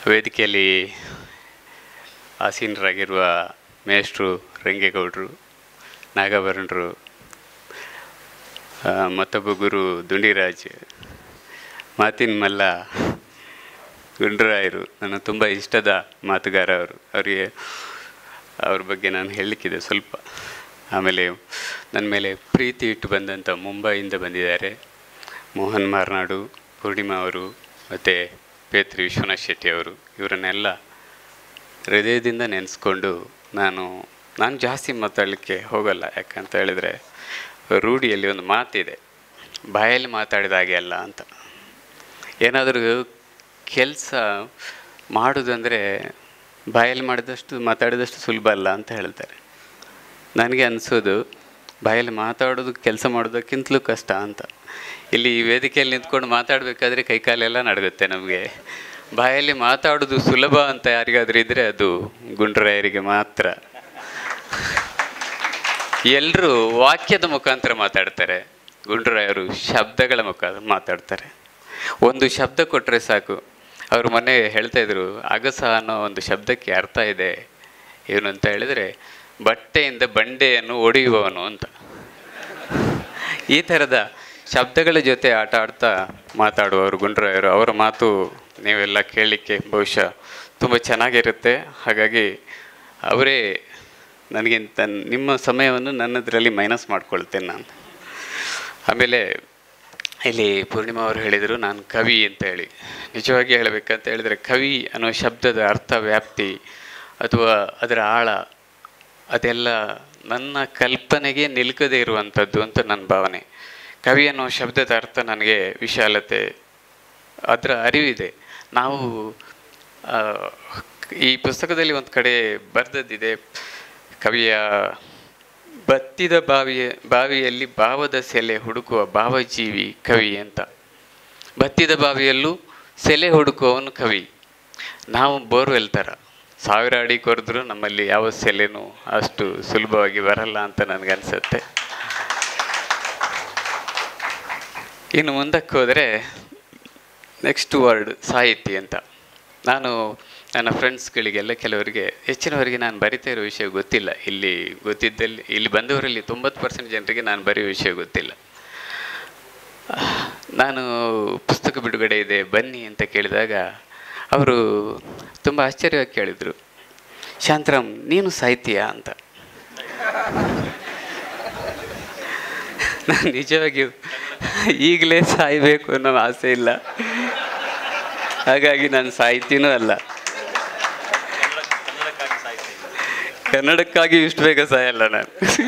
ವೇದಿಕೆಯಲ್ಲಿ ಆಸೀನರಾಗಿರುವ ಮೇಷ್ಟ್ರು ರಂಗೇಗೌಡರು ನಾಗಭರಣರು ಆ, ಮತ್ತೊಬ್ಬ ಗುರು ದುಂಡಿರಾಜ್ ಮಾತಿನ ಮಲ್ಲ ಗುಂಡ್ರಾಯರು ನನ್ನ ತುಂಬ ಇಷ್ಟದ ಮಾತುಗಾರ ಅವರು ಅವರಿಗೆ ಅವ್ರ ಬಗ್ಗೆ ನಾನು ಹೇಳಲಿಕ್ಕಿದೆ ಸ್ವಲ್ಪ ಆಮೇಲೆ ನನ್ನ ಮೇಲೆ ಪ್ರೀತಿ ಇಟ್ಟು ಬಂದಂಥ ಮುಂಬೈಯಿಂದ ಬಂದಿದ್ದಾರೆ ಮೋಹನ್ ಮಾರ್ನಾಡು ಪೂರ್ಣಿಮಾ ಅವರು ಮತ್ತು ಪೇತ್ರಿ ವಿಶ್ವನಾಥ್ ಶೆಟ್ಟಿ ಅವರು ಇವರನ್ನೆಲ್ಲ ಹೃದಯದಿಂದ ನೆನೆಸ್ಕೊಂಡು ನಾನು ನಾನು ಜಾಸ್ತಿ ಮಾತಾಡಲಿಕ್ಕೆ ಹೋಗಲ್ಲ ಯಾಕಂತ ಹೇಳಿದರೆ ರೂಢಿಯಲ್ಲಿ ಒಂದು ಮಾತಿದೆ ಬಾಯಲ್ಲಿ ಮಾತಾಡಿದ ಹಾಗೆ ಅಲ್ಲ ಅಂತ ಏನಾದರೂ ಕೆಲಸ ಮಾಡೋದಂದರೆ ಬಾಯಲ್ಲಿ ಮಾಡಿದಷ್ಟು ಮಾತಾಡಿದಷ್ಟು ಸುಲಭ ಅಲ್ಲ ಅಂತ ಹೇಳ್ತಾರೆ ನನಗೆ ಅನಿಸೋದು ಬಾಯಲ್ಲಿ ಮಾತಾಡೋದು ಕೆಲಸ ಮಾಡೋದಕ್ಕಿಂತಲೂ ಕಷ್ಟ ಅಂತ ಇಲ್ಲಿ ಈ ವೇದಿಕೆಯಲ್ಲಿ ನಿಂತ್ಕೊಂಡು ಮಾತಾಡಬೇಕಾದ್ರೆ ಕೈಕಾಲೆಲ್ಲ ನಡಗುತ್ತೆ ನಮಗೆ ಬಾಯಲ್ಲಿ ಮಾತಾಡೋದು ಸುಲಭ ಅಂತ ಯಾರಿಗಾದ್ರೂ ಇದ್ದರೆ ಅದು ಗುಂಡ್ರಾಯರಿಗೆ ಮಾತ್ರ ಎಲ್ಲರೂ ವಾಕ್ಯದ ಮುಖಾಂತರ ಮಾತಾಡ್ತಾರೆ ಗುಂಡ್ರಾಯರು ಶಬ್ದಗಳ ಮುಖಾಂತರ ಮಾತಾಡ್ತಾರೆ ಒಂದು ಶಬ್ದ ಕೊಟ್ಟರೆ ಸಾಕು ಅವರು ಮೊನ್ನೆ ಹೇಳ್ತಾ ಇದ್ರು ಅಗಸ ಅನ್ನೋ ಒಂದು ಶಬ್ದಕ್ಕೆ ಅರ್ಥ ಇದೆ ಏನು ಅಂತ ಹೇಳಿದರೆ ಬಟ್ಟೆಯಿಂದ ಬಂಡೆಯನ್ನು ಒಡೆಯುವವನು ಅಂತ ಈ ಥರದ ಶಬ್ದಗಳ ಜೊತೆ ಆಟ ಆಡ್ತಾ ಮಾತಾಡುವವರು ಗುಂಡ್ರಾಯರು ಅವರ ಮಾತು ನೀವೆಲ್ಲ ಕೇಳಲಿಕ್ಕೆ ಬಹುಶಃ ತುಂಬ ಚೆನ್ನಾಗಿರುತ್ತೆ ಹಾಗಾಗಿ ಅವರೇ ನನಗಿಂತ ನಿಮ್ಮ ಸಮಯವನ್ನು ನನ್ನದರಲ್ಲಿ ಮೈನಸ್ ಮಾಡ್ಕೊಳ್ತೇನೆ ನಾನು ಆಮೇಲೆ ಇಲ್ಲಿ ಪೂರ್ಣಿಮಾ ಅವರು ಹೇಳಿದರು ನಾನು ಕವಿ ಅಂತ ಹೇಳಿ ನಿಜವಾಗಿ ಹೇಳಬೇಕಂತ ಹೇಳಿದರೆ ಕವಿ ಅನ್ನೋ ಶಬ್ದದ ಅರ್ಥ ವ್ಯಾಪ್ತಿ ಅಥವಾ ಅದರ ಆಳ ಅದೆಲ್ಲ ನನ್ನ ಕಲ್ಪನೆಗೆ ನಿಲ್ಕದೇ ಇರುವಂಥದ್ದು ಅಂತ ನನ್ನ ಭಾವನೆ ಕವಿ ಅನ್ನೋ ಶಬ್ದದ ಅರ್ಥ ನನಗೆ ವಿಶಾಲತೆ ಅದರ ಅರಿವಿದೆ ನಾವು ಆ, ಈ ಪುಸ್ತಕದಲ್ಲಿ ಒಂದು ಕಡೆ ಬರೆದದ್ದಿದೆ ಕವಿಯ ಬತ್ತಿದ ಬಾವಿಯ ಬಾವಿಯಲ್ಲಿ ಭಾವದ ಸೆಲೆ ಹುಡುಕುವ ಭಾವಜೀವಿ ಕವಿ ಅಂತ ಬತ್ತಿದ ಬಾವಿಯಲ್ಲೂ ಸೆಲೆ ಹುಡುಕುವವನು ಕವಿ ನಾವು ಬೋರ್ವೆಲ್ ಥರ ಸಾವಿರ ಅಡಿ ಕೊರೆದ್ರೂ ನಮ್ಮಲ್ಲಿ ಯಾವ ಸೆಲೆನೂ ಅಷ್ಟು ಸುಲಭವಾಗಿ ಬರಲ್ಲ ಅಂತ ನನಗನ್ಸುತ್ತೆ ಇನ್ನು ಮುಂದಕ್ಕೆ ಹೋದರೆ ನೆಕ್ಸ್ಟ್ ವರ್ಡ್ ಸಾಹಿತಿ ಅಂತ ನಾನು ನನ್ನ ಫ್ರೆಂಡ್ಸ್ಗಳಿಗೆಲ್ಲ ಕೆಲವರಿಗೆ ಹೆಚ್ಚಿನವರಿಗೆ ನಾನು ಬರಿತಾ ಇರೋ ವಿಷಯ ಗೊತ್ತಿಲ್ಲ ಇಲ್ಲಿ ಗೊತ್ತಿದ್ದಲ್ಲಿ ಇಲ್ಲಿ ಬಂದವರಲ್ಲಿ ತೊಂಬತ್ತು ಪರ್ಸೆಂಟ್ ಜನರಿಗೆ ನಾನು ಬರೆಯೋ ವಿಷಯ ಗೊತ್ತಿಲ್ಲ ನಾನು ಪುಸ್ತಕ ಬಿಡುಗಡೆ ಇದೆ ಬನ್ನಿ ಅಂತ ಕೇಳಿದಾಗ ಅವರು ತುಂಬ ಆಶ್ಚರ್ಯವಾಗಿ ಕೇಳಿದರು ಶಾಂತರಾಮ್ ನೀನು ಸಾಹಿತ್ಯ ಅಂತ ನಾನು ನಿಜವಾಗಿಯೂ ಈಗಲೇ ಸಾಯಬೇಕು ಅನ್ನೋ ಆಸೆ ಇಲ್ಲ ಹಾಗಾಗಿ ನಾನು ಸಾಹಿತಿನೂ ಅಲ್ಲ ಕನ್ನಡಕ್ಕಾಗಿ ಇಷ್ಟು ಬೇಗ ಸಾಯಲ್ಲ ನಾನು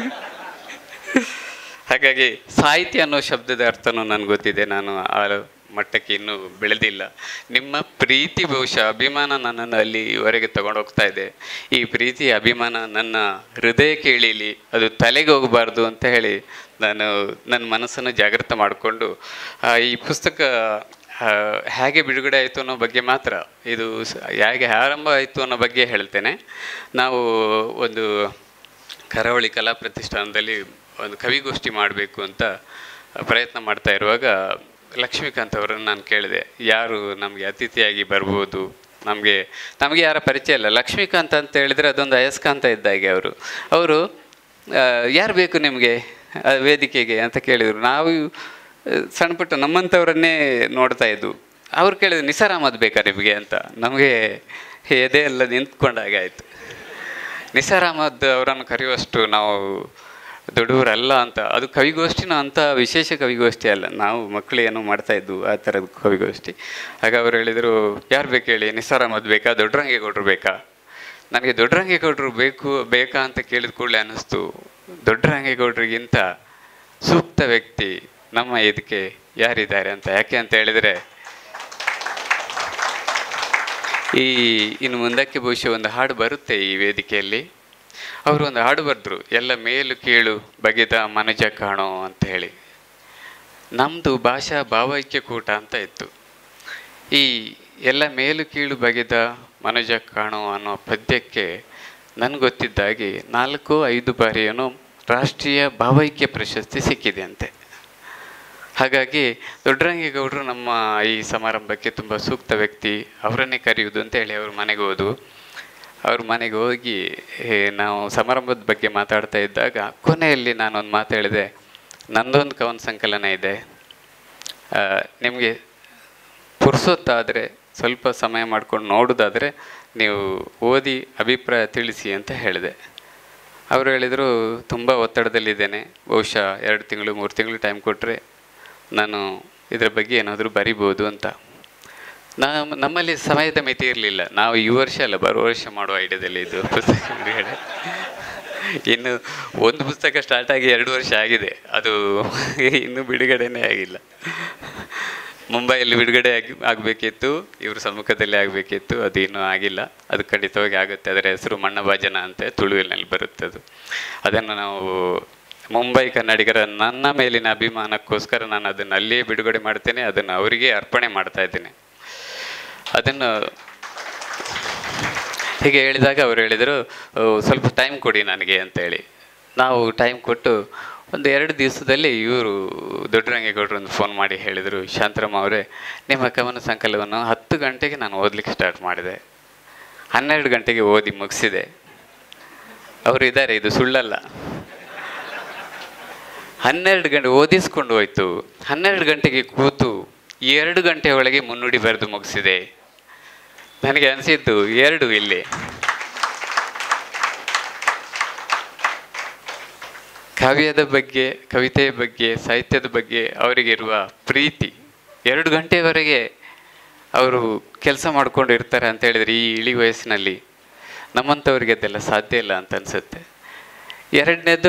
ಹಾಗಾಗಿ ಸಾಹಿತ್ಯ ಅನ್ನೋ ಶಬ್ದದ ಅರ್ಥನೂ ನನಗೆ ಗೊತ್ತಿದೆ ನಾನು ಆ ಮಟ್ಟಕ್ಕೆ ಇನ್ನೂ ಬೆಳೆದಿಲ್ಲ ನಿಮ್ಮ ಪ್ರೀತಿ ಬಹುಶಃ ಅಭಿಮಾನ ನನ್ನನ್ನು ಅಲ್ಲಿವರೆಗೆ ತಗೊಂಡೋಗ್ತಾ ಇದೆ ಈ ಪ್ರೀತಿ ಅಭಿಮಾನ ನನ್ನ ಹೃದಯಕ್ಕೆ ಇಳೀಲಿ ಅದು ತಲೆಗೆ ಹೋಗಬಾರ್ದು ಅಂತ ಹೇಳಿ ನಾನು ನನ್ನ ಮನಸ್ಸನ್ನು ಜಾಗೃತ ಮಾಡಿಕೊಂಡು ಈ ಪುಸ್ತಕ ಆ, ಹೇಗೆ ಬಿಡುಗಡೆ ಆಯಿತು ಅನ್ನೋ ಬಗ್ಗೆ ಮಾತ್ರ ಇದು ಸ- ಹೇಗೆ ಆರಂಭ ಆಯಿತು ಅನ್ನೋ ಬಗ್ಗೆ ಹೇಳ್ತೇನೆ ನಾವು ಒಂದು ಕರಾವಳಿ ಕಲಾ ಪ್ರತಿಷ್ಠಾನದಲ್ಲಿ ಒಂದು ಕವಿಗೋಷ್ಠಿ ಮಾಡಬೇಕು ಅಂತ ಪ್ರಯತ್ನ ಮಾಡ್ತಾ ಇರುವಾಗ ಲಕ್ಷ್ಮೀಕಾಂತ್ ಅವರನ್ನು ನಾನು ಕೇಳಿದೆ ಯಾರು ನಮಗೆ ಅತಿಥಿಯಾಗಿ ಬರ್ಬೋದು ನಮಗೆ ನಮಗೆ ಯಾರ ಪರಿಚಯ ಇಲ್ಲ ಲಕ್ಷ್ಮೀಕಾಂತ್ ಅಂತ ಹೇಳಿದರೆ ಅದೊಂದು ಅಯಸ್ಕಾಂತ ಇದ್ದಾಗೆ ಅವರು ಅವರು ಯಾರು ಬೇಕು ನಿಮಗೆ ಆ ವೇದಿಕೆಗೆ ಅಂತ ಕೇಳಿದರು ನಾವು ಆ, ಸಣ್ಣ ಪುಟ್ಟ ನಮ್ಮಂಥವ್ರನ್ನೇ ನೋಡ್ತಾ ಇದ್ವು ಅವ್ರು ಕೇಳಿದ್ರು ನಿಸಾರ್ ಅಹಮದ್ ಬೇಕಾ ನಿಮಗೆ ಅಂತ ನಮಗೆ ಎದೆ ಎಲ್ಲ ನಿಂತ್ಕೊಂಡಾಗೆ ಆಯಿತು ನಿಸಾರ್ ಅಹಮದ್ ಅವರನ್ನು ಕರೆಯುವಷ್ಟು ನಾವು ದೊಡ್ಡವರಲ್ಲ ಅಂತ ಅದು ಕವಿಗೋಷ್ಠಿನ ಅಂಥ ವಿಶೇಷ ಕವಿಗೋಷ್ಠಿ ಅಲ್ಲ ನಾವು ಮಕ್ಕಳು ಏನೋ ಮಾಡ್ತಾ ಇದ್ವು ಆ ಥರದ ಕವಿಗೋಷ್ಠಿ ಆಗ ಅವ್ರು ಹೇಳಿದರು ಯಾರು ಬೇಕು ಹೇಳಿ ನಿಸಾರ್ ಅಹಮದ್ ಬೇಕಾ ದೊಡ್ಡರಂಗೇಗೌಡರು ಬೇಕಾ ನನಗೆ ದೊಡ್ಡರಂಗೇಗೌಡರು ಬೇಕು ಬೇಕಾ ಅಂತ ಕೇಳಿದ ಕೂಡಲೇ ಅನ್ನಿಸ್ತು ದೊಡ್ಡರಂಗೇಗೌಡರಿಗಿಂತ ಸೂಕ್ತ ವ್ಯಕ್ತಿ ನಮ್ಮ ಇದಕ್ಕೆ ಯಾರಿದ್ದಾರೆ ಅಂತ ಯಾಕೆ ಅಂತ ಹೇಳಿದರೆ ಈ ಇನ್ನು ಮುಂದಕ್ಕೆ ಬಹುಶಃ ಒಂದು ಹಾಡು ಬರುತ್ತೆ ಈ ವೇದಿಕೆಯಲ್ಲಿ ಅವರು ಒಂದು ಹಾಡು ಬರೆದ್ರು ಎಲ್ಲ ಮೇಲು ಕೀಳು ಬಗೆದ ಮನುಜ ಕಾಣೋ ಅಂತ ಹೇಳಿ ನಮ್ಮದು ಭಾಷಾ ಭಾವೈಕ್ಯ ಕೂಟ ಅಂತ ಇತ್ತು ಈ ಎಲ್ಲ ಮೇಲು ಕೀಳು ಬಗೆದ ಮನುಜ ಕಾಣೋ ಅನ್ನೋ ಪದ್ಯಕ್ಕೆ ನನಗೆ ಗೊತ್ತಿದ್ದಾಗಿ ನಾಲ್ಕು ಐದು ಬಾರಿ ಏನೋ ರಾಷ್ಟ್ರೀಯ ಭಾವೈಕ್ಯ ಪ್ರಶಸ್ತಿ ಸಿಕ್ಕಿದೆ ಅಂತೆ ಹಾಗಾಗಿ ದೊಡ್ಡರಂಗೇಗೌಡರು ನಮ್ಮ ಈ ಸಮಾರಂಭಕ್ಕೆ ತುಂಬ ಸೂಕ್ತ ವ್ಯಕ್ತಿ ಅವರನ್ನೇ ಕರೆಯುವುದು ಅಂತ ಹೇಳಿ ಅವ್ರ ಮನೆಗೆ ಹೋದು ಅವ್ರ ಮನೆಗೆ ಹೋಗಿ ಏ, ನಾವು ಸಮಾರಂಭದ ಬಗ್ಗೆ ಮಾತಾಡ್ತಾ ಇದ್ದಾಗ ಕೊನೆಯಲ್ಲಿ ನಾನೊಂದು ಮಾತು ಹೇಳಿದೆ ನಂದೊಂದು ಕವನ ಸಂಕಲನ ಇದೆ ನಿಮಗೆ ಪುರ್ಸೊತ್ತಾದರೆ ಸ್ವಲ್ಪ ಸಮಯ ಮಾಡ್ಕೊಂಡು ನೋಡೋದಾದರೆ ನೀವು ಓದಿ ಅಭಿಪ್ರಾಯ ತಿಳಿಸಿ ಅಂತ ಹೇಳಿದೆ ಅವರು ಹೇಳಿದರು ತುಂಬ ಒತ್ತಡದಲ್ಲಿದ್ದೇನೆ ಬಹುಶಃ ಎರಡು ತಿಂಗಳು ಮೂರು ತಿಂಗಳು ಟೈಮ್ ಕೊಟ್ಟರೆ ನಾನು ಇದರ ಬಗ್ಗೆ ಏನಾದರೂ ಬರಿಬೋದು ಅಂತ ನಾವು ನಮ್ಮಲ್ಲಿ ಸಮಯದ ಮಿತಿ ಇರಲಿಲ್ಲ ನಾವು ಈ ವರ್ಷ ಅಲ್ಲ ಬರುವ ವರ್ಷ ಮಾಡುವ ಐಡಿಯಾದಲ್ಲಿ ಇದು ಪುಸ್ತಕ ಬಿಡುಗಡೆ ಇನ್ನು ಒಂದು ಪುಸ್ತಕ ಸ್ಟಾರ್ಟ್ ಆಗಿ ಎರಡು ವರ್ಷ ಆಗಿದೆ ಅದು ಇನ್ನೂ ಬಿಡುಗಡೆನೇ ಆಗಿಲ್ಲ ಮುಂಬೈಯಲ್ಲಿ ಬಿಡುಗಡೆ ಆಗಿ ಆಗಬೇಕಿತ್ತು ಇವ್ರ ಸಮ್ಮುಖದಲ್ಲಿ ಆಗಬೇಕಿತ್ತು ಅದು ಇನ್ನೂ ಆಗಿಲ್ಲ ಅದು ಖಂಡಿತವಾಗಿ ಆಗುತ್ತೆ ಅದರ ಹೆಸರು ಮಣ್ಣಭಾಜನ ಅಂತ ತುಳುವಿನಲ್ಲಿ ಬರುತ್ತೆ ಅದು ಅದನ್ನು ನಾವು ಮುಂಬೈ ಕನ್ನಡಿಗರ ನನ್ನ ಮೇಲಿನ ಅಭಿಮಾನಕ್ಕೋಸ್ಕರ ನಾನು ಅದನ್ನು ಅಲ್ಲಿಯೇ ಬಿಡುಗಡೆ ಮಾಡ್ತೇನೆ ಅದನ್ನು ಅವರಿಗೆ ಅರ್ಪಣೆ ಮಾಡ್ತಾ ಇದ್ದೇನೆ ಅದನ್ನು ಹೀಗೆ ಹೇಳಿದಾಗ ಅವರು ಹೇಳಿದರು "ಓ, ಸ್ವಲ್ಪ ಟೈಮ್ ಕೊಡಿ ನನಗೆ ಅಂತೇಳಿ ನಾವು ಟೈಮ್ ಕೊಟ್ಟು ಒಂದು ಎರಡು ದಿವಸದಲ್ಲಿ ಇವರು ದೊಡ್ಡರಂಗೇಗೌಡರು ಒಂದು ಫೋನ್ ಮಾಡಿ ಹೇಳಿದರು ಶಾಂತರಾಮ್ ಅವರೇ ನಿಮ್ಮ ಕವನ ಸಂಕಲನವನ್ನು ಹತ್ತು ಗಂಟೆಗೆ ನಾನು ಓದಲಿಕ್ಕೆ ಸ್ಟಾರ್ಟ್ ಮಾಡಿದೆ ಹನ್ನೆರಡು ಗಂಟೆಗೆ ಓದಿ ಮುಗಿಸಿದೆ ಅವರು ಇದ್ದಾರೆ ಇದು ಸುಳ್ಳಲ್ಲ ಹನ್ನೆರಡು ಗಂಟೆ ಓದಿಸ್ಕೊಂಡು ಹೋಯ್ತು ಹನ್ನೆರಡು ಗಂಟೆಗೆ ಕೂತು ಎರಡು ಗಂಟೆ ಒಳಗೆ ಮುನ್ನುಡಿ ಬರೆದು ಮುಗಿಸಿದೆ ನನಗೆ ಅನಿಸಿದ್ದು ಎರಡು ಇಲ್ಲಿ ಕಾವ್ಯದ ಬಗ್ಗೆ ಕವಿತೆಯ ಬಗ್ಗೆ ಸಾಹಿತ್ಯದ ಬಗ್ಗೆ ಅವರಿಗಿರುವ ಪ್ರೀತಿ ಎರಡು ಗಂಟೆವರೆಗೆ ಅವರು ಕೆಲಸ ಮಾಡ್ಕೊಂಡು ಇರ್ತಾರೆ ಅಂತ ಹೇಳಿದ್ರೆ ಈ ಇಳಿ ವಯಸ್ಸಿನಲ್ಲಿ ನಮ್ಮಂಥವ್ರಿಗೆ ಅದೆಲ್ಲ ಸಾಧ್ಯ ಇಲ್ಲ ಅಂತ ಅನಿಸುತ್ತೆ ಎರಡನೇದು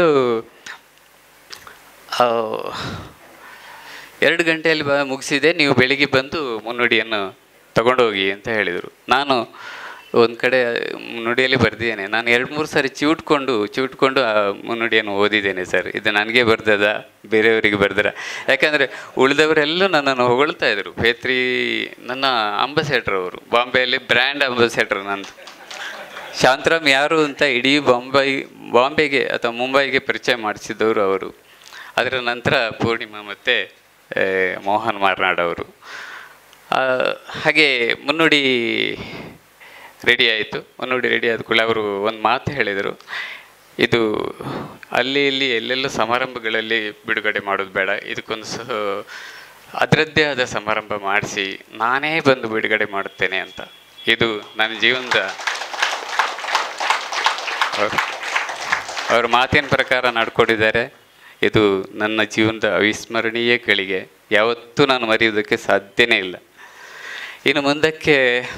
ಎರಡು ಗಂಟೆಯಲ್ಲಿ ಬ ಮುಗಿಸಿದೆ ನೀವು ಬೆಳಿಗ್ಗೆ ಬಂದು ಮುನ್ನುಡಿಯನ್ನು ತಗೊಂಡೋಗಿ ಅಂತ ಹೇಳಿದರು ನಾನು ಒಂದು ಕಡೆ ಮುನ್ನುಡಿಯಲ್ಲಿ ಬರೆದಿದ್ದೇನೆ ನಾನು ಎರಡು ಮೂರು ಸಾರಿ ಚಿವುಟ್ಕೊಂಡು ಚಿವುಟ್ಕೊಂಡು ಆ ಮುನ್ನುಡಿಯನ್ನು ಓದಿದ್ದೇನೆ ಸರ್ ಇದು ನನಗೆ ಬರ್ದದ ಬೇರೆಯವರಿಗೆ ಬರ್ದರ ಯಾಕಂದರೆ ಉಳಿದವರೆಲ್ಲೂ ನನ್ನನ್ನು ಹೊಗಳ್ತಾ ಇದ್ರು ಬೇತ್ರಿ ನನ್ನ ಅಂಬಾಸೆಡ್ರ್ ಅವರು ಬಾಂಬೆಯಲ್ಲಿ ಬ್ರ್ಯಾಂಡ್ ಅಂಬಾಸೆಡ್ರ್ ನಂದು ಶಾಂತರಾಮ್ ಯಾರು ಅಂತ ಇಡೀ ಬಾಂಬೈ ಬಾಂಬೆಗೆ ಅಥವಾ ಮುಂಬೈಗೆ ಪರಿಚಯ ಮಾಡಿಸಿದವರು ಅವರು ಅದರ ನಂತರ ಪೂರ್ಣಿಮಾ ಮತ್ತು ಮೋಹನ್ ಮಾರ್ನಾಡ್ ಅವರು ಆ, ಹಾಗೆ ಮುನ್ನುಡಿ ರೆಡಿ ಆಯಿತು ಮುನ್ನುಡಿ ರೆಡಿ ಆದ ಕೂಡಲೇ ಅವರು ಒಂದು ಮಾತು ಹೇಳಿದರು ಇದು ಅಲ್ಲಿ ಇಲ್ಲಿ ಎಲ್ಲೆಲ್ಲೋ ಸಮಾರಂಭಗಳಲ್ಲಿ ಬಿಡುಗಡೆ ಮಾಡೋದು ಬೇಡ ಇದಕ್ಕೊಂದು ಸಹ ಅದರದ್ದೇ ಆದ ಸಮಾರಂಭ ಮಾಡಿಸಿ ನಾನೇ ಬಂದು ಬಿಡುಗಡೆ ಮಾಡುತ್ತೇನೆ ಅಂತ ಇದು ನನ್ನ ಜೀವನದ ಅವ್ರು ಅವ್ರ ಮಾತಿನ ಪ್ರಕಾರ ನಡ್ಕೊಂಡಿದ್ದಾರೆ ಇದು ನನ್ನ ಜೀವನದ ಅವಿಸ್ಮರಣೀಯ ಗಳಿಗೆ ಯಾವತ್ತೂ ನಾನು ಮರೆಯುವುದಕ್ಕೆ ಸಾಧ್ಯನೇ ಇಲ್ಲ ಇನ್ನು ಮುಂದಕ್ಕೆ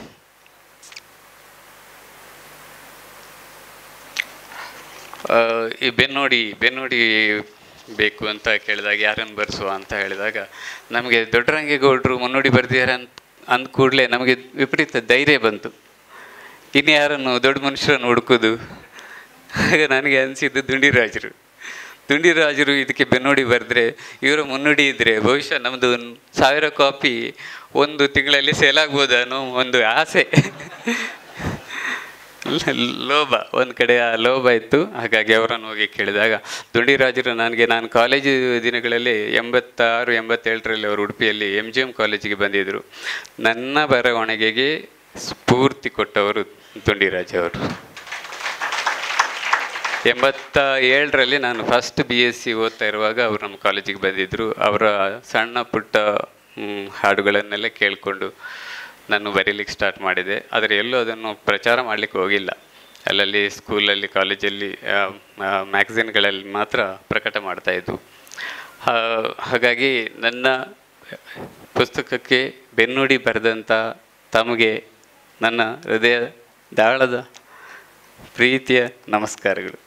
ಆ, ಈ ಬೆನ್ನೋಡಿ ಬೆನ್ನೋಡಿ ಬೇಕು ಅಂತ ಕೇಳಿದಾಗ ಯಾರನ್ನು ಬರೆಸುವ ಅಂತ ಹೇಳಿದಾಗ ನಮಗೆ ದೊಡ್ಡರಂಗೇಗೌಡರು ಮುನ್ನುಡಿ ಬರೆದಿದ್ದಾರೆ ಅಂತ ಅಂದ ಕೂಡಲೇ ನಮಗೆ ವಿಪರೀತ ಧೈರ್ಯ ಬಂತು ಇನ್ನು ಯಾರನ್ನು ದೊಡ್ಡ ಮನುಷ್ಯರನ್ನು ಹುಡುಕೋದು ಆಗ ನನಗೆ ಅನಿಸಿದ್ದು ದುಂಡಿರಾಜರು ದುಂಡಿರಾಜರು ಇದಕ್ಕೆ ಬೆನ್ನುಡಿ ಬರೆದ್ರೆ ಇವರ ಮುನ್ನುಡಿ ಇದ್ದರೆ ಬಹುಶಃ ನಮ್ಮದು ಒಂದು ಸಾವಿರ ಕಾಪಿ ಒಂದು ತಿಂಗಳಲ್ಲಿ ಸೇಲ್ ಆಗ್ಬೋದು ಅನ್ನೋ ಒಂದು ಆಸೆ ಲೋಭ ಒಂದು ಕಡೆ ಆ ಲೋಭ ಇತ್ತು ಹಾಗಾಗಿ ಅವರನ್ನು ಹೋಗಿ ಕೇಳಿದಾಗ ದುಂಡಿರಾಜರು ನನಗೆ ನಾನು ಕಾಲೇಜು ದಿನಗಳಲ್ಲಿ ಎಂಬತ್ತಾರು ಎಂಬತ್ತೇಳರಲ್ಲಿ ಅವರು ಉಡುಪಿಯಲ್ಲಿ ಎಮ್ ಜಿ ಎಮ್ ಕಾಲೇಜಿಗೆ ಬಂದಿದ್ದರು ನನ್ನ ಬರವಣಿಗೆಗೆ ಸ್ಫೂರ್ತಿ ಕೊಟ್ಟವರು ದುಂಡಿರಾಜ್ ಅವರು ಎಂಬತ್ತ ಏಳರಲ್ಲಿ ನಾನು ಫಸ್ಟ್ ಬಿ ಎಸ್ ಸಿ ಓದ್ತಾ ಇರುವಾಗ ಅವರು ನಮ್ಮ ಕಾಲೇಜಿಗೆ ಬಂದಿದ್ದರು ಅವರ ಸಣ್ಣ ಪುಟ್ಟ ಮ್, ಹಾಡುಗಳನ್ನೆಲ್ಲ ಕೇಳಿಕೊಂಡು ನಾನು ಬರೀಲಿಕ್ಕೆ ಸ್ಟಾರ್ಟ್ ಮಾಡಿದೆ ಆದರೆ ಎಲ್ಲೂ ಅದನ್ನು ಪ್ರಚಾರ ಮಾಡಲಿಕ್ಕೆ ಹೋಗಿಲ್ಲ ಅಲ್ಲಲ್ಲಿ ಸ್ಕೂಲಲ್ಲಿ ಕಾಲೇಜಲ್ಲಿ ಮ್ಯಾಗಝಿನ್ಗಳಲ್ಲಿ ಮಾತ್ರ ಪ್ರಕಟ ಮಾಡ್ತಾಯಿದ್ವು ಹಾಗಾಗಿ ನನ್ನ ಪುಸ್ತಕಕ್ಕೆ ಬೆನ್ನುಡಿ ಬರೆದಂಥ ತಮಗೆ ನನ್ನ ಹೃದಯ ದಾಳದ ಪ್ರೀತಿಯ ನಮಸ್ಕಾರಗಳು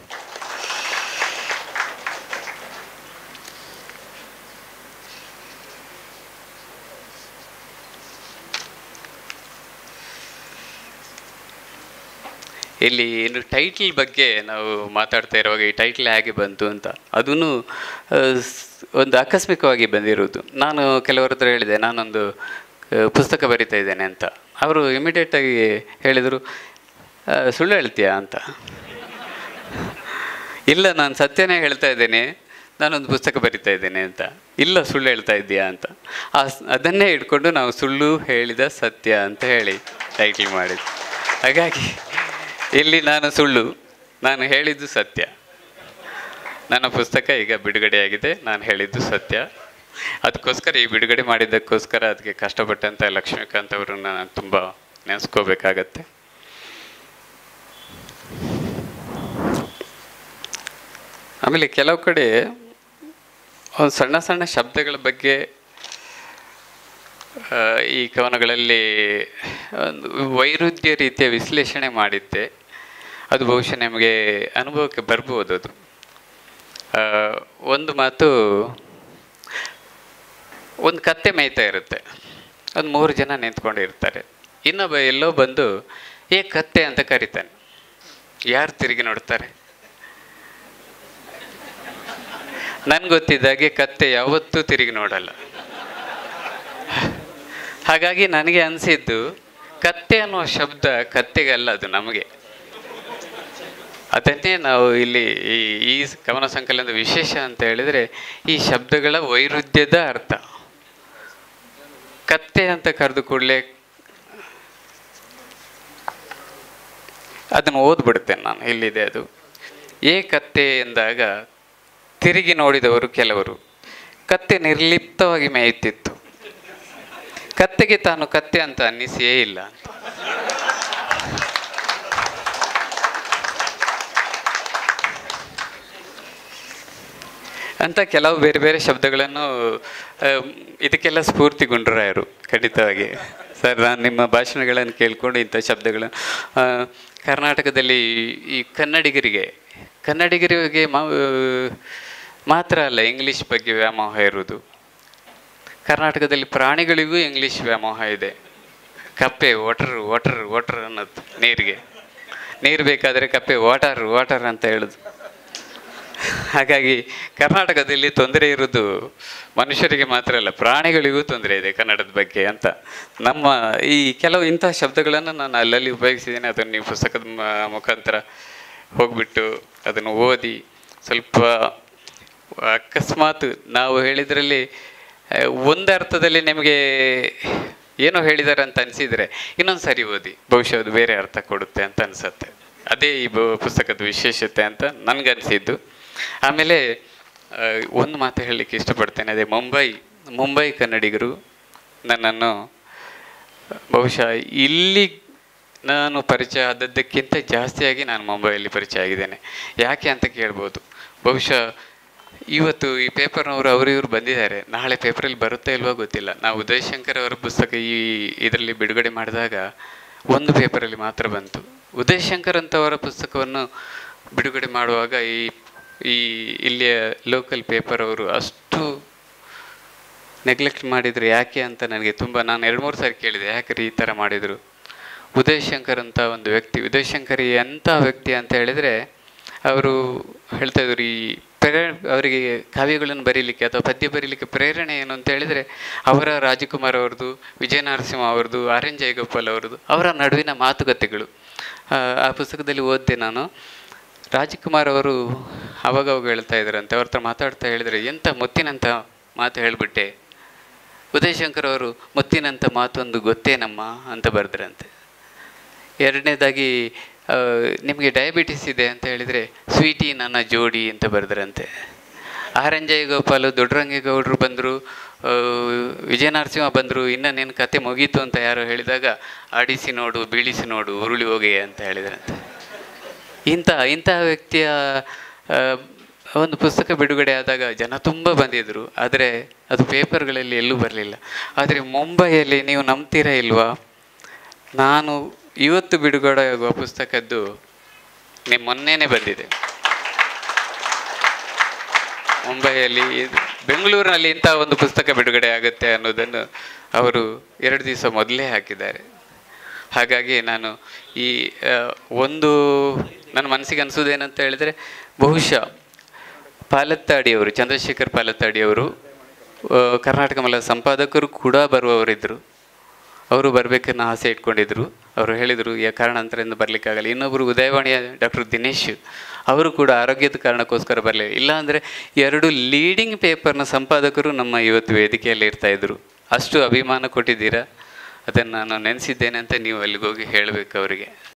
ಇಲ್ಲಿ ಇನ್ನು ಟೈಟ್ಲ್ ಬಗ್ಗೆ ನಾವು ಮಾತಾಡ್ತಾ ಇರುವಾಗ ಈ ಟೈಟ್ಲ್ ಹೇಗೆ ಬಂತು ಅಂತ ಅದೂ ಒಂದು ಆಕಸ್ಮಿಕವಾಗಿ ಬಂದಿರೋದು ನಾನು ಕೆಲವರ ಹತ್ರ ಹೇಳಿದೆ ನಾನೊಂದು ಆ, ಪುಸ್ತಕ ಬರಿತಾ ಇದ್ದೇನೆ ಅಂತ ಅವರು ಇಮಿಡಿಯೇಟಾಗಿ ಹೇಳಿದರು "ಆ, ಸುಳ್ಳು ಹೇಳ್ತೀಯಾ ಅಂತ ಇಲ್ಲ ನಾನು ಸತ್ಯನೇ ಹೇಳ್ತಾ ಇದ್ದೇನೆ ನಾನೊಂದು ಪುಸ್ತಕ ಬರಿತಾ ಇದ್ದೇನೆ ಅಂತ ಇಲ್ಲ ಸುಳ್ಳು ಹೇಳ್ತಾ ಇದ್ದೀಯಾ ಅಂತ ಆ ಸ್- ಅದನ್ನೇ ಇಟ್ಕೊಂಡು ನಾವು ಸುಳ್ಳು ಹೇಳಿದ ಸತ್ಯ ಅಂತ ಹೇಳಿ ಟೈಟ್ಲ್ ಮಾಡಿದ್ದು ಹಾಗಾಗಿ ಇಲ್ಲಿ ನಾನು ಸುಳ್ಳು ನಾನು ಹೇಳಿದ್ದು ಸತ್ಯ ನನ್ನ ಪುಸ್ತಕ ಈಗ ಬಿಡುಗಡೆಯಾಗಿದೆ ನಾನು ಹೇಳಿದ್ದು ಸತ್ಯ ಅದಕ್ಕೋಸ್ಕರ ಈ ಬಿಡುಗಡೆ ಮಾಡಿದ್ದಕ್ಕೋಸ್ಕರ ಅದಕ್ಕೆ ಕಷ್ಟಪಟ್ಟಂಥ ಲಕ್ಷ್ಮೀಕಾಂತ್ ಅವರನ್ನು ನಾನು ತುಂಬ ನೆನೆಸ್ಕೋಬೇಕಾಗತ್ತೆ ಆಮೇಲೆ ಕೆಲವು ಕಡೆ ಒಂದು ಸಣ್ಣ ಸಣ್ಣ ಶಬ್ದಗಳ ಬಗ್ಗೆ ಆ, ಈ ಕವನಗಳಲ್ಲಿ ಒಂದು ವೈರುಧ್ಯ ರೀತಿಯ ವಿಶ್ಲೇಷಣೆ ಮಾಡಿದ್ದೆ ಅದು ಬಹುಶಃ ನಿಮಗೆ ಅನುಭವಕ್ಕೆ ಬರ್ಬೋದು ಅದು ಆ, ಒಂದು ಮಾತು ಒಂದು ಕತ್ತೆ ಮೇಯ್ತಾ ಇರುತ್ತೆ ಒಂದು ಮೂರು ಜನ ನಿಂತ್ಕೊಂಡಿರ್ತಾರೆ ಇನ್ನೊಬ್ಬ ಎಲ್ಲೋ ಬಂದು ಏ ಕತ್ತೆ ಅಂತ ಕರೀತಾನೆ ಯಾರು ತಿರುಗಿ ನೋಡ್ತಾರೆ ನನ್ಗೆ ಗೊತ್ತಿದ್ದಾಗೆ ಕತ್ತೆ ಯಾವತ್ತೂ ತಿರುಗಿ ನೋಡಲ್ಲ ಹಾಗಾಗಿ ನನಗೆ ಅನಿಸಿದ್ದು ಕತ್ತೆ ಅನ್ನುವ ಶಬ್ದ ಕತ್ತೆಗಲ್ಲ ಅದು ನಮಗೆ ಅದನ್ನೇ ನಾವು ಇಲ್ಲಿ ಈ ಈ ಕವನ ಸಂಕಲನದ ವಿಶೇಷ ಅಂತ ಹೇಳಿದರೆ ಈ ಶಬ್ದಗಳ ವೈರುಧ್ಯದ ಅರ್ಥ ಕತ್ತೆ ಅಂತ ಕರೆದು ಕೂಡಲೇ ಅದನ್ನು ಓದ್ಬಿಡ್ತೇನೆ ನಾನು ಇಲ್ಲಿದೆ ಅದು ಏ ಕತ್ತೆ ಎಂದಾಗ ತಿರುಗಿ ನೋಡಿದವರು ಕೆಲವರು ಕತ್ತೆ ನಿರ್ಲಿಪ್ತವಾಗಿ ಮೇಯುತ್ತಿತ್ತು ಕತ್ತೆಗೆ ತಾನು ಕತ್ತೆ ಅಂತ ಅನ್ನಿಸಿಯೇ ಇಲ್ಲ ಅಂತ ಅಂತ ಕೆಲವು ಬೇರೆ ಬೇರೆ ಶಬ್ದಗಳನ್ನು ಆ, ಇದಕ್ಕೆಲ್ಲ ಸ್ಫೂರ್ತಿಗೊಂಡ್ರಾಯರು ಖಂಡಿತವಾಗಿ ಸರ್ ನಾನು ನಿಮ್ಮ ಭಾಷಣಗಳನ್ನು ಕೇಳಿಕೊಂಡು ಇಂಥ ಶಬ್ದಗಳು ಆ, ಕರ್ನಾಟಕದಲ್ಲಿ ಈ ಕನ್ನಡಿಗರಿಗೆ ಕನ್ನಡಿಗರಿಗೆ ಮಾ ಮಾತ್ರ ಅಲ್ಲ ಇಂಗ್ಲೀಷ್ ಬಗ್ಗೆ ವ್ಯಾಮೋಹ ಇರುವುದು ಕರ್ನಾಟಕದಲ್ಲಿ ಪ್ರಾಣಿಗಳಿಗೂ ಇಂಗ್ಲೀಷ್ ವ್ಯಾಮೋಹ ಇದೆ ಕಪ್ಪೆ ವಾಟರ್ ವಾಟರ್ ವಾಟರ್ ಅನ್ನೋದು ನೀರಿಗೆ ನೀರು ಬೇಕಾದರೆ ಕಪ್ಪೆ ವಾಟರ್ ವಾಟರ್ ಅಂತ ಹೇಳೋದು ಹಾಗಾಗಿ ಕರ್ನಾಟಕದಲ್ಲಿ ತೊಂದರೆ ಇರೋದು ಮನುಷ್ಯರಿಗೆ ಮಾತ್ರ ಅಲ್ಲ ಪ್ರಾಣಿಗಳಿಗೂ ತೊಂದರೆ ಇದೆ ಕನ್ನಡದ ಬಗ್ಗೆ ಅಂತ ನಮ್ಮ ಈ ಕೆಲವು ಇಂತಹ ಶಬ್ದಗಳನ್ನು ನಾನು ಅಲ್ಲಲ್ಲಿ ಉಪಯೋಗಿಸಿದ್ದೇನೆ ಅದನ್ನು ನೀವು ಪುಸ್ತಕದ ಮ- ಮುಖಾಂತರ ಹೋಗ್ಬಿಟ್ಟು ಅದನ್ನು ಓದಿ ಸ್ವಲ್ಪ ಅಕಸ್ಮಾತ್ ನಾವು ಹೇಳಿದ್ರಲ್ಲಿ ಆ, ಒಂದು ಅರ್ಥದಲ್ಲಿ ನಿಮಗೆ ಏನೋ ಹೇಳಿದ್ದಾರೆ ಅಂತ ಅನಿಸಿದರೆ ಇನ್ನೊಂದು ಸರಿ ಓದಿ ಬಹುಶಃ ಅದು ಬೇರೆ ಅರ್ಥ ಕೊಡುತ್ತೆ ಅಂತ ಅನಿಸುತ್ತೆ ಅದೇ ಈ ಬ- ಪುಸ್ತಕದ ವಿಶೇಷತೆ ಅಂತ ನನಗನ್ಸಿದ್ದು ಆಮೇಲೆ ಆ, ಒಂದು ಮಾತು ಹೇಳಲಿಕ್ಕೆ ಇಷ್ಟಪಡ್ತೇನೆ ಅದೇ ಮುಂಬೈ ಮುಂಬೈ ಕನ್ನಡಿಗರು ನನ್ನನ್ನು ಬಹುಶಃ ಇಲ್ಲಿ ನಾನು ಪರಿಚಯ ಆದದ್ದಕ್ಕಿಂತ ಜಾಸ್ತಿಯಾಗಿ ನಾನು ಮುಂಬೈಯಲ್ಲಿ ಪರಿಚಯ ಆಗಿದ್ದೇನೆ ಯಾಕೆ ಅಂತ ಕೇಳ್ಬೋದು ಬಹುಶಃ ಇವತ್ತು ಈ ಪೇಪರ್ನವರು ಅವರು ಇವರು ಬಂದಿದ್ದಾರೆ ನಾಳೆ ಪೇಪರಲ್ಲಿ ಬರುತ್ತಾ ಇಲ್ವೋ ಗೊತ್ತಿಲ್ಲ ನಾವು ಉದಯ್ ಶಂಕರ್ ಅವರ ಪುಸ್ತಕ ಈ ಇದರಲ್ಲಿ ಬಿಡುಗಡೆ ಮಾಡಿದಾಗ ಒಂದು ಪೇಪರಲ್ಲಿ ಮಾತ್ರ ಬಂತು ಉದಯ್ ಶಂಕರ್ ಅಂತವರ ಪುಸ್ತಕವನ್ನು ಬಿಡುಗಡೆ ಮಾಡುವಾಗ ಈ ಈ ಇಲ್ಲಿಯ ಲೋಕಲ್ ಪೇಪರ್ ಅವರು ಅಷ್ಟು ನೆಗ್ಲೆಕ್ಟ್ ಮಾಡಿದ್ರು ಯಾಕೆ ಅಂತ ನನಗೆ ತುಂಬ ನಾನು ಎರಡು ಮೂರು ಸಾರಿ ಕೇಳಿದೆ ಯಾಕೆ ಈ ಥರ ಮಾಡಿದರು ಉದಯ್ ಶಂಕರ್ ಅಂತ ಒಂದು ವ್ಯಕ್ತಿ ಉದಯ್ ಶಂಕರ್ ಎಂಥ ವ್ಯಕ್ತಿ ಅಂತ ಹೇಳಿದರೆ ಅವರು ಹೇಳ್ತಾ ಇದ್ರು ಈ ಪ್ರೇರ ಅವರಿಗೆ ಕಾವ್ಯಗಳನ್ನು ಬರೀಲಿಕ್ಕೆ ಅಥವಾ ಪದ್ಯ ಬರೀಲಿಕ್ಕೆ ಪ್ರೇರಣೆ ಏನು ಅಂತ ಹೇಳಿದರೆ ಅವರ ರಾಜಕುಮಾರ್ ಅವ್ರದ್ದು ವಿಜಯ ನರಸಿಂಹ ಅವ್ರದ್ದು ಆರ್ ಎನ್ ಜಯಗೋಪಾಲ್ ಅವ್ರದ್ದು ಅವರ ನಡುವಿನ ಮಾತುಕತೆಗಳು ಆ, ಆ ಪುಸ್ತಕದಲ್ಲಿ ಓದಿದೆ ನಾನು ರಾಜ್ಕುಮಾರ್ ಅವರು ಅವಾಗ ಅವಾಗ ಹೇಳ್ತಾ ಇದ್ರಂತೆ ಅವ್ರ ಹತ್ರ ಮಾತಾಡ್ತಾ ಹೇಳಿದರೆ ಎಂಥ ಮುತ್ತಿನಂಥ ಮಾತು ಹೇಳಿಬಿಟ್ಟೆ ಉದಯಶಂಕರ್ ಅವರು ಮುತ್ತಿನಂಥ ಮಾತೊಂದು ಗೊತ್ತೇನಮ್ಮ ಅಂತ ಬರೆದ್ರಂತೆ ಎರಡನೇದಾಗಿ ಆ, ನಿಮಗೆ ಡಯಾಬಿಟಿಸ್ ಇದೆ ಅಂತ ಹೇಳಿದರೆ ಸ್ವೀಟಿ ನನ್ನ ಜೋಡಿ ಅಂತ ಬರೆದ್ರಂತೆ ಆರ್ ಎನ್ ಜಯಗೋಪಾಲು ದೊಡ್ಡರಂಗೇಗೌಡರು ಬಂದರು ವಿಜಯ ನರಸಿಂಹ ಬಂದರು ಇನ್ನು ನಿನ್ನ ಕತೆ ಮುಗೀತು ಅಂತ ಯಾರೋ ಹೇಳಿದಾಗ ಆಡಿಸಿ ನೋಡು ಬೀಳಿಸಿ ನೋಡು ಉರುಳಿ ಹೋಗಿ ಅಂತ ಹೇಳಿದ್ರಂತೆ ಇಂಥ ಇಂತಹ ವ್ಯಕ್ತಿಯ ಆ, ಒಂದು ಪುಸ್ತಕ ಬಿಡುಗಡೆ ಆದಾಗ ಜನ ತುಂಬ ಬಂದಿದ್ದರು ಆದರೆ ಅದು ಪೇಪರ್ಗಳಲ್ಲಿ ಎಲ್ಲೂ ಬರಲಿಲ್ಲ ಆದರೆ ಮುಂಬೈಯಲ್ಲಿ ನೀವು ನಂಬ್ತೀರಾ ಇಲ್ವಾ ನಾನು ಇವತ್ತು ಬಿಡುಗಡೆ ಆಗುವ ಪುಸ್ತಕದ್ದು ನಿಮ್ಮ ಮೊನ್ನೆನೇ ಬಂದಿದೆ ಮುಂಬೈಯಲ್ಲಿ ಇದು- ಬೆಂಗಳೂರಿನಲ್ಲಿ ಇಂಥ ಒಂದು ಪುಸ್ತಕ ಬಿಡುಗಡೆ ಆಗುತ್ತೆ ಅನ್ನೋದನ್ನು ಅವರು ಎರಡು ದಿವಸ ಮೊದಲೇ ಹಾಕಿದ್ದಾರೆ ಹಾಗಾಗಿ ನಾನು ಈ ಆ, ಒಂದು ನನ್ನ ಮನಸ್ಸಿಗೆ ಅನಿಸೋದೇನಂತ ಹೇಳಿದರೆ ಬಹುಶಃ ಪಾಲತ್ತಾಡಿಯವರು ಚಂದ್ರಶೇಖರ್ ಪಾಲತ್ತಾಡಿಯವರು ಆ, ಕರ್ನಾಟಕ ಮಲ ಸಂಪಾದಕರು ಕೂಡ ಬರುವವರಿದ್ದರು ಅವರು ಬರಬೇಕನ್ನೋ ಆಸೆ ಇಟ್ಕೊಂಡಿದ್ರು ಅವರು ಹೇಳಿದರು ಯಾ ಕಾರಣಾಂತರದಿಂದ ಬರಲಿಕ್ಕಾಗಲ್ಲ ಇನ್ನೊಬ್ಬರು ಉದಯವಾಣಿಯ ಡಾಕ್ಟರ್ ದಿನೇಶ್ ಅವರು ಕೂಡ ಆರೋಗ್ಯದ ಕಾರಣಕ್ಕೋಸ್ಕರ ಬರಲಿಲ್ಲ ಇಲ್ಲಾಂದರೆ ಎರಡು ಲೀಡಿಂಗ್ ಪೇಪರ್ನ ಸಂಪಾದಕರು ನಮ್ಮ ಇವತ್ತು ವೇದಿಕೆಯಲ್ಲಿ ಇರ್ತಾ ಇದ್ರು ಅಷ್ಟು ಅಭಿಮಾನ ಕೊಟ್ಟಿದ್ದೀರಾ ಅದನ್ನು ನಾನು ನೆನೆಸಿದ್ದೇನೆ ಅಂತ ನೀವು ಅಲ್ಲಿಗೆ ಹೋಗಿ ಹೇಳಬೇಕು ಅವರಿಗೆ